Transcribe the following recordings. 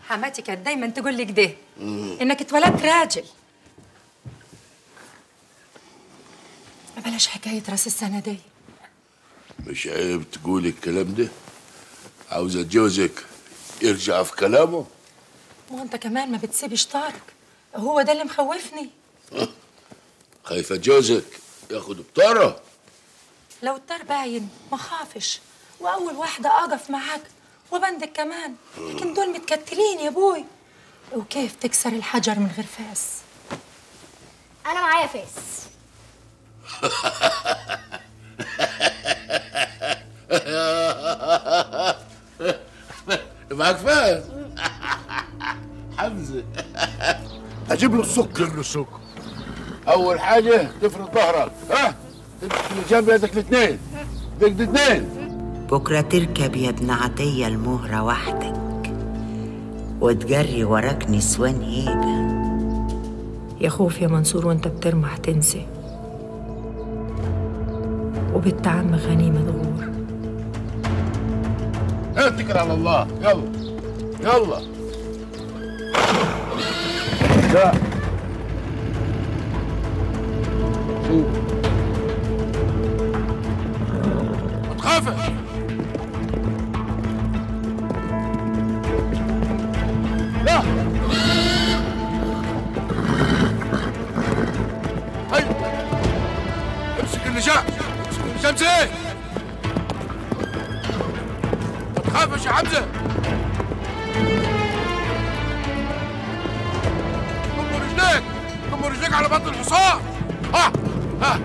حماتي كانت دايما تقول لي كده انك اتولدت راجل ما بلاش حكايه راس السنه دي مش عيب تقول الكلام ده عاوزة جوزك يرجع في كلامه وانت كمان ما بتسيبش طارق هو ده اللي مخوفني خايفة جوزك ياخد بطارة لو الطار باين ما خافش واول واحده اقف معاك وبندك كمان لكن دول متكتلين يا ابوي وكيف تكسر الحجر من غير فاس انا معايا فاس معاك فاس حمزة اجيب له السكر جيب له السكر اول حاجة تفرد ظهرك ها تمسك اللي جنب يدك الاثنين دق اثنين بكرة تركب يا ابن عطية المهرة وحدك وتجري وراك نسوان هيبة يا خوف يا منصور وانت بترمح تنسي وبنت عم غنيمة غور اتكل على الله يلا يلا لا شوف ما تخافش لا هاي امسك اللجام امسك اللجام زين ما تخافش يا حمزه ضم رجليك ضم رجليك على بطن الحصان ها ها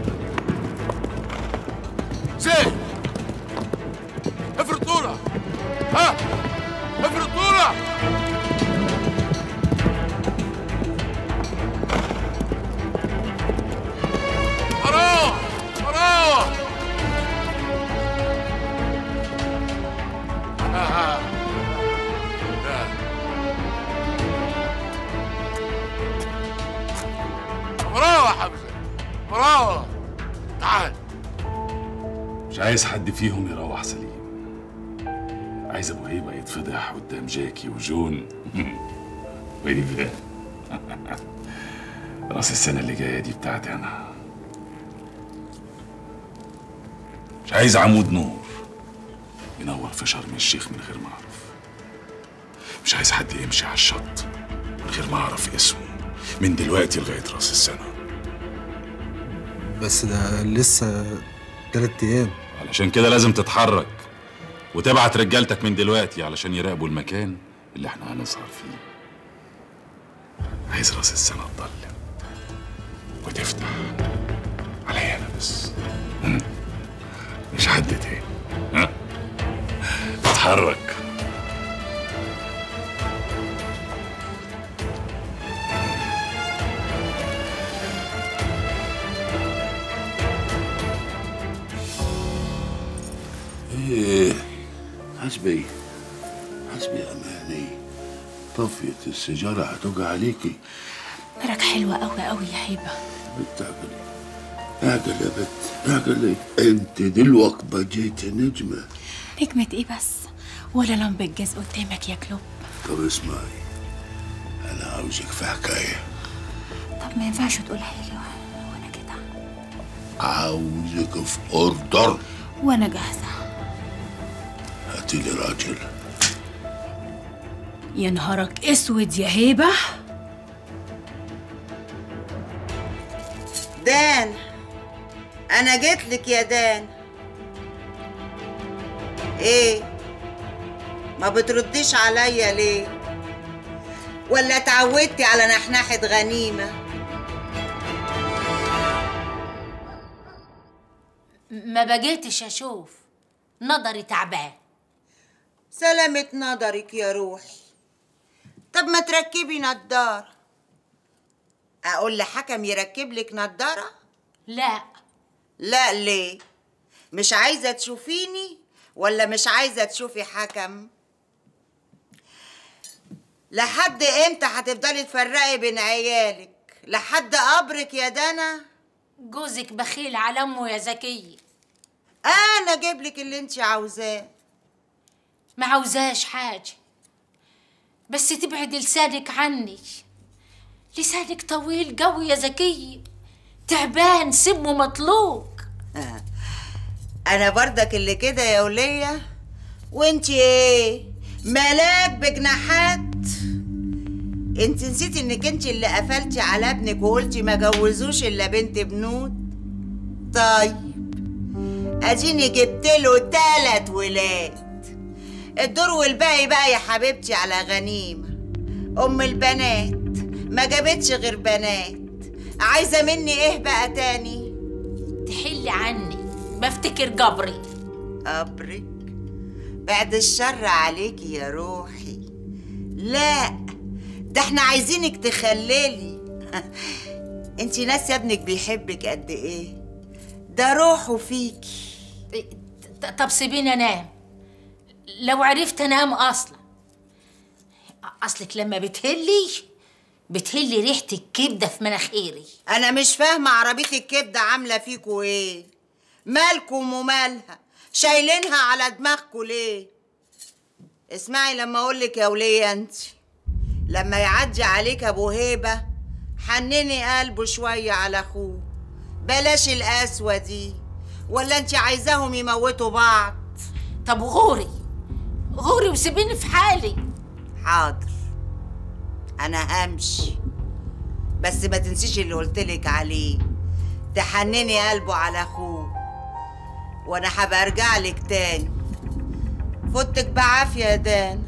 زين افرد طولها ها افرد طولها وراه وراه ها ها ها. وراه يا حمزه وراه تعال مش عايز حد فيهم يروح سليم عايز ابو هيبه يتفضح قدام جاكي وجون ويبقى راس السنه اللي جايه دي بتاعتي انا مش عايز عمود نور ينور في شرم الشيخ من غير ما اعرف مش عايز حد يمشي على الشط من غير ما اعرف اسمه من دلوقتي لغايه راس السنه بس ده لسه تلات ايام علشان كده لازم تتحرك وتبعت رجالتك من دلوقتي علشان يراقبوا المكان اللي احنا هنسهر فيه عايز راس السنة تضلم وتفتح عليا انا بس مم. مش حد تاني ها اتحرك ايه حسبي حسبي يا اماني طفية السيجارة هتوجع عليكي نارك حلوة قوي قوي يا هيبة بنت اعقلي اعقل يا بنت اعقلي انت دلوقتي بقيت نجمة نجمة ايه بس ولا لمبة جاز قدامك يا كلوب طب اسمعي انا عاوزك في حكاية طب ما ينفعش تقولها لي وانا كده عاوزك في اوردر وانا جاهزة هاتيلي راجل يا نهارك اسود يا هيبة دان انا جيت لك يا دان ايه ما بترديش عليا ليه ولا اتعودتي على نحنحة غنيمة ما بقيتش اشوف نظري تعبان سلامة نظرك يا روحي طب ما تركبي نضارة اقول لحكم يركب لك نضارة لا لا ليه مش عايزة تشوفيني ولا مش عايزة تشوفي حكم لحد امتى هتفضلي تفرقي بين عيالك لحد قبرك يا دنا جوزك بخيل على امه يا زكية انا اجيب لك اللي انت عاوزاه ما عاوزاش حاجة بس تبعد لسانك عني لسانك طويل قوي يا زكية تعبان سمه مطلوق انا برضك اللي كده يا ولية وانتي ايه ملاك بجناحات انت نسيتي انك انت اللي قفلتي على ابنك وقلتي ما جوزوش الا بنت بنود طيب اديني جبت له تلات ولاد الدور والباقي بقى يا حبيبتي على غنيمه ام البنات ما جابتش غير بنات عايزه مني ايه بقى تاني تحلي عني بفتكر قبري قبرك بعد الشر عليكي يا روحي لا ده احنا عايزينك تخللي انتي ناسيه ابنك بيحبك قد ايه ده روحه فيكي ط- طب سيبيني انام لو عرفت انام اصلا اصلك لما بتهلي بتهلي ريحة الكبدة في مناخيري انا مش فاهمه عربيه الكبده عامله فيكوا ايه مالكم ومالها شايلينها على دماغكوا ليه اسمعي لما اقولك يا وليه انت لما يعدي عليك ابو هيبه حنني قلبه شويه على اخوه بلاش القسوه دي ولا انت عايزاهم يموتوا بعض طب غوري غوري وسيبيني في حالي حاضر انا همشي بس ما تنسيش اللي قلتلك عليه تحنني قلبه على اخوه وانا هبقى ارجع لك تاني فوتك بعافيه يا دان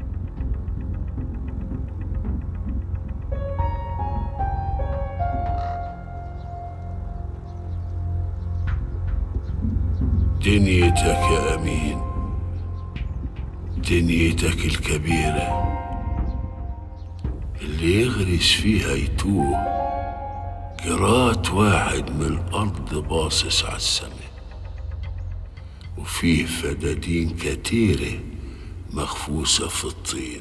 دنيتك يا أمين دنيتك الكبيرة اللي يغرس فيها يتوه جرات واحد من الأرض باصص على السماء وفيه فدادين كتيرة مخفوسة في الطين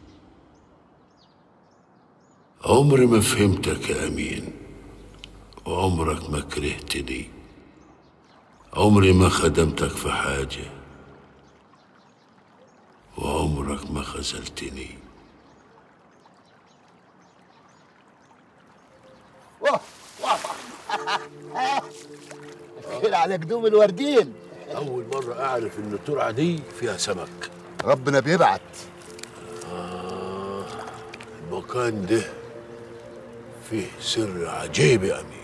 عمري ما فهمتك يا أمين وعمرك ما كرهتني عمري ما خدمتك في حاجة وعمرك ما خذلتني كده على قدوم الوردين أول مرة أعرف إن الترعة دي فيها سمك ربنا بيبعت آه المكان ده فيه سر عجيب يا أمين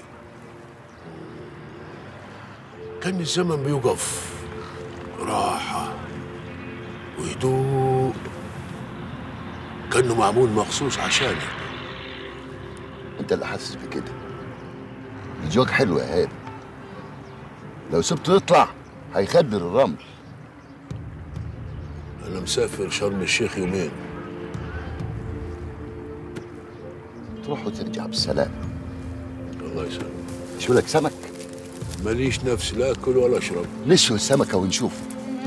كان الزمن بيوقف راحة وهدوء كأنه معمول مخصوص عشانك انت اللي حاسس بكده الجوك حلو يا هادي لو سبته يطلع هيخدر الرمل أنا مسافر شرم الشيخ يومين تروح وترجع بالسلام الله يسلمك شو لك سمك ماليش نفس لا أكل ولا أشرب نشوي السمكة ونشوف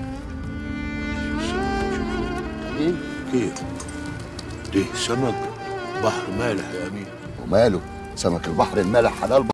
ايه كيف؟ ده سمك بحر مالح يا أمين وماله سمك البحر المالح حلال